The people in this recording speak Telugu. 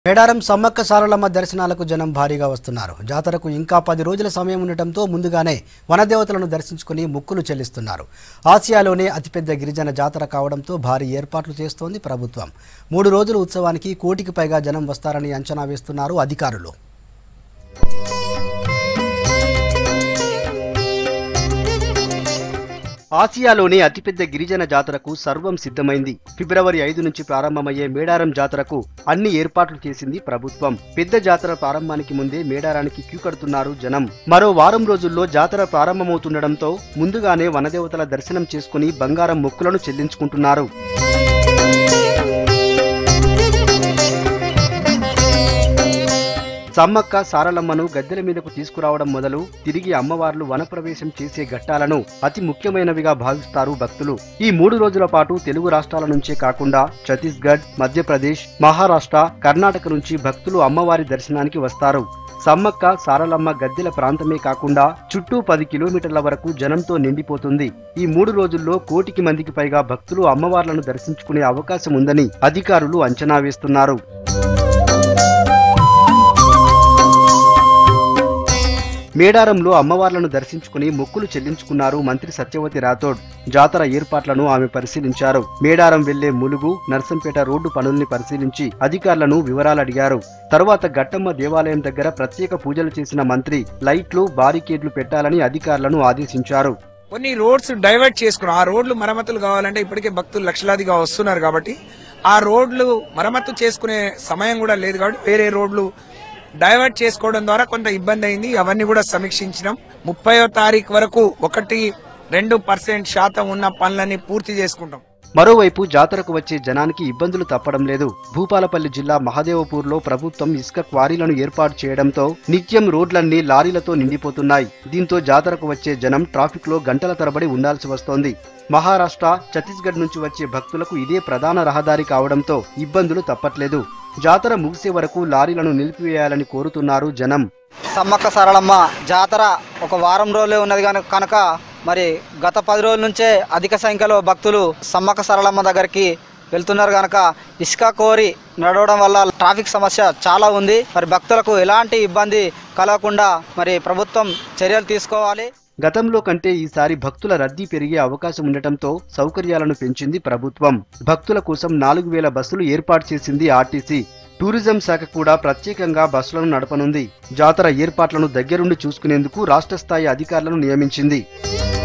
మేడారం సమ్మక్క సారలమ్మ దర్శనాలకు జనం భారీగా వస్తున్నారు జాతరకు ఇంకా పది రోజుల సమయం ఉండటంతో ముందుగానే వనదేవతలను దర్శించుకుని మొక్కులు చెల్లిస్తున్నారు ఆసియాలోనే అతిపెద్ద గిరిజన జాతర కావడంతో భారీ ఏర్పాట్లు చేస్తోంది ప్రభుత్వం మూడు రోజుల ఉత్సవానికి కోటికి పైగా జనం వస్తారని అంచనా వేస్తున్నారు అధికారులు ఆసియాలోనే అతిపెద్ద గిరిజన జాతరకు సర్వం సిద్ధమైంది ఫిబ్రవరి ఐదు నుంచి ప్రారంభమయ్యే మేడారం జాతరకు అన్ని ఏర్పాట్లు చేసింది ప్రభుత్వం పెద్ద జాతర ప్రారంభానికి ముందే మేడారానికి క్యూ కడుతున్నారు జనం మరో వారం రోజుల్లో జాతర ప్రారంభమవుతుండటంతో ముందుగానే వనదేవతల దర్శనం చేసుకుని బంగారం మొక్కులను చెల్లించుకుంటున్నారు సమ్మక్క సారలమ్మను గద్దెల మీదకు తీసుకురావడం మొదలు తిరిగి అమ్మవార్లు వనప్రవేశం చేసే ఘట్టాలను అతి ముఖ్యమైనవిగా భావిస్తారు భక్తులు ఈ మూడు రోజుల పాటు తెలుగు రాష్ట్రాల నుంచే కాకుండా ఛత్తీస్గఢ్ మధ్యప్రదేశ్ మహారాష్ట్ర కర్ణాటక నుంచి భక్తులు అమ్మవారి దర్శనానికి వస్తారు సమ్మక్క సారలమ్మ గద్దెల ప్రాంతమే కాకుండా చుట్టూ పది కిలోమీటర్ల వరకు జనంతో నిండిపోతుంది ఈ మూడు రోజుల్లో కోటికి మందికి పైగా భక్తులు అమ్మవార్లను దర్శించుకునే అవకాశం ఉందని అధికారులు అంచనా వేస్తున్నారు మేడారంలో అమ్మవార్లను దర్శించుకుని మొక్కులు చెల్లించుకున్నారు మంత్రి సత్యవతి రాథోడ్ జాతర ఏర్పాట్లను ఆమె పరిశీలించారు మేడారం వెళ్లే ములుగు నర్సంపేట రోడ్డు పనుల్ని పరిశీలించి అధికారులను వివరాలు అడిగారు తరువాత గట్టమ్మ దేవాలయం దగ్గర ప్రత్యేక పూజలు చేసిన మంత్రి లైట్లు బారికేడ్లు పెట్టాలని అధికారులను ఆదేశించారు కొన్ని రోడ్స్ డైవర్ట్ చేసుకున్నాం ఆ రోడ్లు మరమ్మతులు కావాలంటే ఇప్పటికే భక్తులు లక్షలాదిగా వస్తున్నారు కాబట్టి ఆ రోడ్లు మరమ్మతు చేసుకునే సమయం కూడా లేదు కాబట్టి వేరే రోడ్లు డైవర్ట్ చేసుకోవడం ద్వారా కొంత ఇబ్బంది అయింది అవన్నీ కూడా సమీక్షించినాం ముప్పయో తారీఖు వరకు ఒకటి రెండు పర్సెంట్ శాతం ఉన్న పనులన్నీ పూర్తి చేసుకుంటాం మరోవైపు జాతరకు వచ్చే జనానికి ఇబ్బందులు తప్పడం లేదు భూపాలపల్లి జిల్లా మహదేవపూర్లో ప్రభుత్వం ఇసుక క్వారీలను ఏర్పాటు చేయడంతో నిత్యం రోడ్లన్నీ లారీలతో నిండిపోతున్నాయి దీంతో జాతరకు వచ్చే జనం ట్రాఫిక్ లో గంటల తరబడి ఉండాల్సి వస్తోంది మహారాష్ట్ర ఛత్తీస్గఢ్ నుంచి వచ్చే భక్తులకు ఇదే ప్రధాన రహదారి కావడంతో ఇబ్బందులు తప్పట్లేదు జాతర ముగిసే వరకు లారీలను నిలిపివేయాలని కోరుతున్నారు జనం సమ్మక్క సరళమ్మ జాతర ఒక వారం రోజులే ఉన్నది కనుక కనుక మరి గత పది రోజుల నుంచే అధిక సంఖ్యలో భక్తులు సమ్మక్క సరళమ్మ దగ్గరికి వెళ్తున్నారు కనుక ఇసుక కోరి నడవడం వల్ల ట్రాఫిక్ సమస్య చాలా ఉంది మరి భక్తులకు ఎలాంటి ఇబ్బంది కలగకుండా మరి ప్రభుత్వం చర్యలు తీసుకోవాలి గతంలో కంటే ఈసారి భక్తుల రద్దీ పెరిగే అవకాశం ఉండటంతో సౌకర్యాలను పెంచింది ప్రభుత్వం భక్తుల కోసం నాలుగు వేల బస్సులు ఏర్పాటు చేసింది ఆర్టీసీ టూరిజం శాఖ కూడా ప్రత్యేకంగా బస్సులను నడపనుంది జాతర ఏర్పాట్లను దగ్గరుండి చూసుకునేందుకు రాష్ట్ర స్థాయి అధికారులను నియమించింది